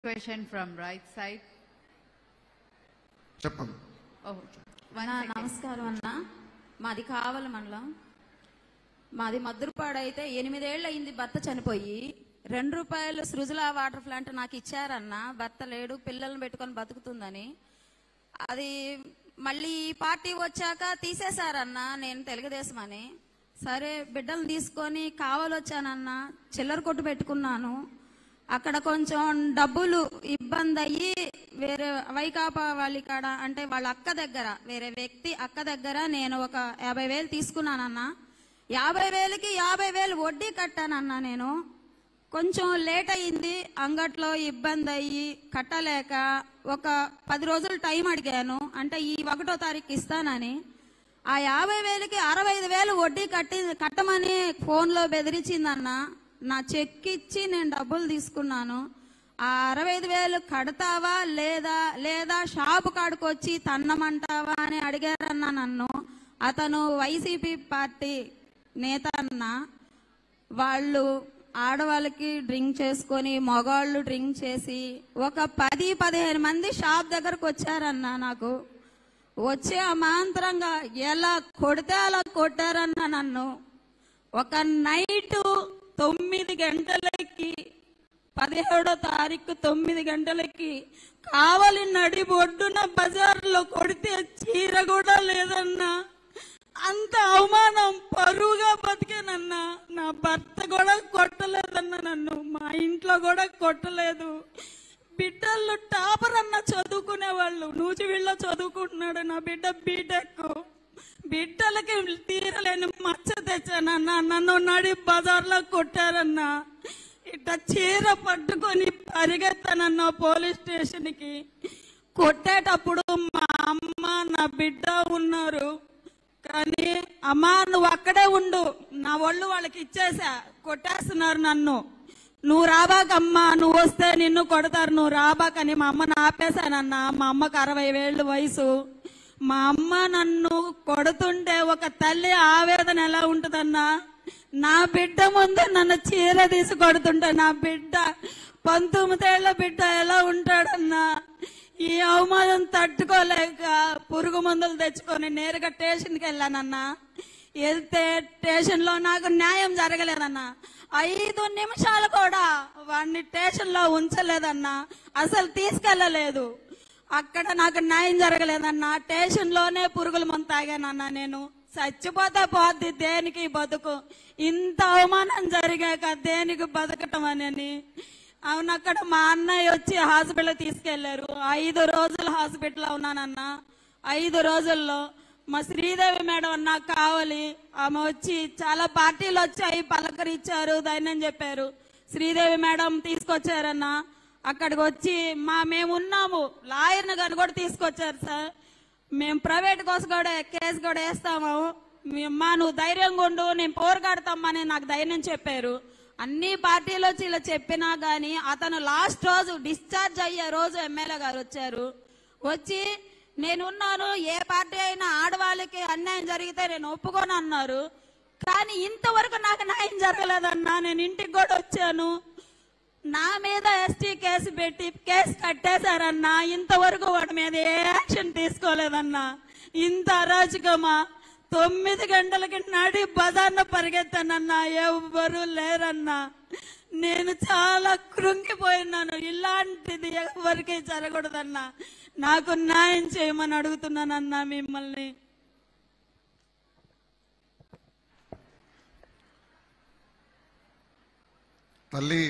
Question from right side. చెప్పండి Oh, one నా second. నమస్కారం అన్న మాది కావాలి మండలం మాది మద్దురుపాడు అయితే ఎనిమిదేళ్ళు అయింది భర్త చనిపోయి రెండు రూపాయలు సృజల వాటర్ ప్లాంట్ నాకు ఇచ్చారన్న భర్త లేడు పిల్లల్ని పెట్టుకొని బతుకుతుందని అది మళ్ళీ ఈ పార్టీ వచ్చాక తీసేశారన్న నేను తెలుగుదేశం అని సరే బిడ్డలు తీసుకొని కావాలొచ్చానన్న చిల్లర కొట్టు పెట్టుకున్నాను అక్కడ కొంచెం డబ్బులు ఇబ్బంది అయ్యి వేరే వైకాపా వాళ్ళ కాడ అంటే వాళ్ళ అక్క దగ్గర వేరే వ్యక్తి అక్క దగ్గర నేను ఒక యాభై వేలు తీసుకున్నానన్న యాభై వేలకి యాభై వేలు వడ్డీ కట్టానన్నా నేను కొంచెం లేట్ అయ్యింది అంగట్లో ఇబ్బంది అయ్యి కట్టలేక ఒక పది రోజులు టైం అడిగాను అంటే ఈ ఒకటో తారీఖు ఇస్తానని ఆ యాభై వేలకి అరవై ఐదు వేలు వడ్డీ కట్టి కట్టమని ఫోన్లో బెదిరించిందన్న నా చెక్ ఇచ్చి నేను డబ్బులు తీసుకున్నాను ఆ అరవై ఐదు వేలు కడతావా లేదా లేదా షాపు కాడికి వచ్చి తన్నమంటావా అని అడిగారన్న నన్ను అతను వైసీపీ పార్టీ నేత అన్న వాళ్ళు ఆడవాళ్ళకి డ్రింక్ చేసుకొని మగవాళ్ళు డ్రింక్ చేసి ఒక పది పదిహేను మంది షాప్ దగ్గరకు వచ్చారన్న నాకు వచ్చి అమాంతరంగా ఎలా కొడితే అలా కొట్టారన్న నన్ను ఒక నైట్ తొమ్మిది గంటలకి పదిహేడో తారీఖు తొమ్మిది గంటలకి కావలి నడి ఒడ్డున బజార్లో కొడితే చీర కూడా లేదన్నా అంత అవమానం పరువుగా బతికానన్నా నా భర్త కూడా కొట్టలేదన్న నన్ను మా ఇంట్లో కూడా కొట్టలేదు బిడ్డలు టాపర్ అన్న చదువుకునే వాళ్ళు నూజివీళ్ళలో చదువుకుంటున్నాడు నా బిడ్డ బీటెక్ బిడ్డలకి తీరలేని మచ్చ తెచ్చానన్నా నన్ను నడి బజార్లో కొట్టారన్నా ఇట్ట చీర పట్టుకొని పరిగెత్తానన్నా పోలీస్ స్టేషన్కి కొట్టేటప్పుడు మా అమ్మ నా బిడ్డ ఉన్నారు కానీ అమ్మా నువ్వు అక్కడే ఉండు నా ఒళ్ళు వాళ్ళకి ఇచ్చేసా కొట్టేస్తున్నారు నన్ను నువ్వు రాబాకమ్మా నువ్వు వస్తే నిన్ను కొడతారు నువ్వు రాబాకని మా అమ్మని ఆపేశానన్నా మా అమ్మకు అరవై వేళ్ళు వయసు మా అమ్మ నన్ను కొడుతుంటే ఒక తల్లి ఆవేదన ఎలా ఉంటుందన్నా నా బిడ్డ ముందు నన్ను చీర తీసి కొడుతుంటే నా బిడ్డ పంతొమ్మిదేళ్ల బిడ్డ ఎలా ఉంటాడన్నా ఈ అవమానం తట్టుకోలేక పురుగు మందులు తెచ్చుకొని నేరుగా స్టేషన్కి వెళ్ళానన్నా వెళ్తే స్టేషన్ లో నాకు న్యాయం జరగలేదన్నా ఐదు నిమిషాలు కూడా వాడిని స్టేషన్ లో ఉంచలేదన్నా అసలు తీసుకెళ్లలేదు అక్కడ నాకు న్యాయం జరగలేదన్నా స్టేషన్ లోనే పురుగుల మందు తాగానన్నా నేను చచ్చిపోతే పోద్ది దేనికి ఈ బతుకు ఇంత అవమానం జరిగాక దేనికి బతకటం అని అవును అక్కడ మా అన్నయ్య వచ్చి హాస్పిటల్ తీసుకెళ్లారు ఐదు రోజులు హాస్పిటల్ ఉన్నానన్న ఐదు రోజుల్లో మా శ్రీదేవి మేడం నాకు కావాలి ఆమె వచ్చి చాలా పార్టీలు వచ్చాయి పలకరించారు ధైర్యం చెప్పారు శ్రీదేవి మేడం తీసుకొచ్చారన్న అక్కడికి వచ్చి మా మేము ఉన్నాము లాయర్ని గారిని కూడా తీసుకొచ్చారు సార్ మేము ప్రైవేట్ కోసం కూడా కేసు కూడా వేస్తాము మీ- మా నువ్వు ధైర్యంగా ఉండు నేను పోరుగాడతామని నాకు ధైర్యం చెప్పారు అన్ని పార్టీలు వచ్చి ఇలా చెప్పినా గానీ అతను లాస్ట్ రోజు డిశ్చార్జ్ అయ్యే రోజు ఎమ్మెల్యే గారు వచ్చారు వచ్చి నేనున్నాను ఏ పార్టీ అయినా ఆడవాళ్ళకి అన్యాయం జరిగితే నేను ఒప్పుకోను అన్నారు కానీ ఇంతవరకు నాకు న్యాయం జరగలేదన్నా నేను ఇంటికి కూడా వచ్చాను నా మీద ఎస్టీ కేసు పెట్టి కేసు కట్టేశారన్నా ఇంతవరకు వాడి మీద ఏ యాక్షన్ తీసుకోలేదన్నా ఇంత అరాచకమా తొమ్మిది గంటలకి నడి బజార్న పరిగెత్తానన్నా ఎవ్వరూ లేరన్నా నేను చాలా కృంగిపోయినాను ఇలాంటిది ఎవరికి జరగకూడదన్నా నాకు న్యాయం చేయమని అడుగుతున్నానన్నా మిమ్మల్ని తల్లి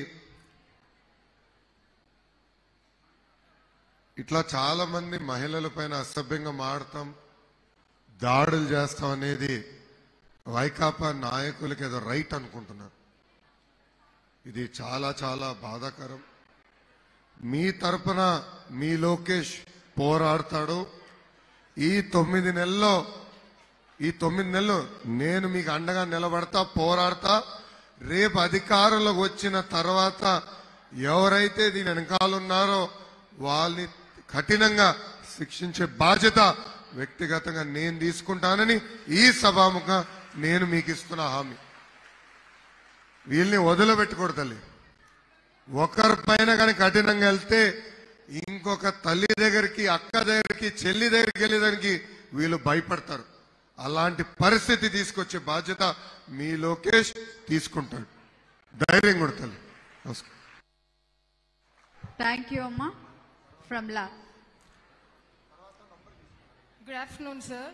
ఇట్లా చాలా మంది మహిళల పైన అసభ్యంగా మాడతాం దాడులు చేస్తాం అనేది వైకాపా నాయకులకి ఏదో రైట్ అనుకుంటున్నారు ఇది చాలా చాలా బాధాకరం మీ తరపున మీ లోకేష్ పోరాడతాడు ఈ తొమ్మిది నెలల్లో ఈ తొమ్మిది నెలలు నేను మీకు అండగా నిలబడతా పోరాడతా రేపు అధికారంలోకి వచ్చిన తర్వాత ఎవరైతే దీని వెనకాలన్నారో వాళ్ళని కఠినంగా శిక్షించే బాధ్యత వ్యక్తిగతంగా నేను తీసుకుంటానని ఈ సభాముఖ నేను మీకు ఇస్తున్న హామీ వీళ్ళని వదిలిపెట్టకూడదు తల్లి ఒకరి పైన కానీ కఠినంగా వెళ్తే ఇంకొక తల్లి దగ్గరికి అక్క దగ్గరికి చెల్లి దగ్గరికి వెళ్ళేదానికి వీళ్ళు భయపడతారు అలాంటి పరిస్థితి తీసుకొచ్చే బాధ్యత మీ లోకేష్ తీసుకుంటాడు ధైర్యం కూడా తల్లి నమస్కారం Thank you, Amma. From La. Good afternoon, sir.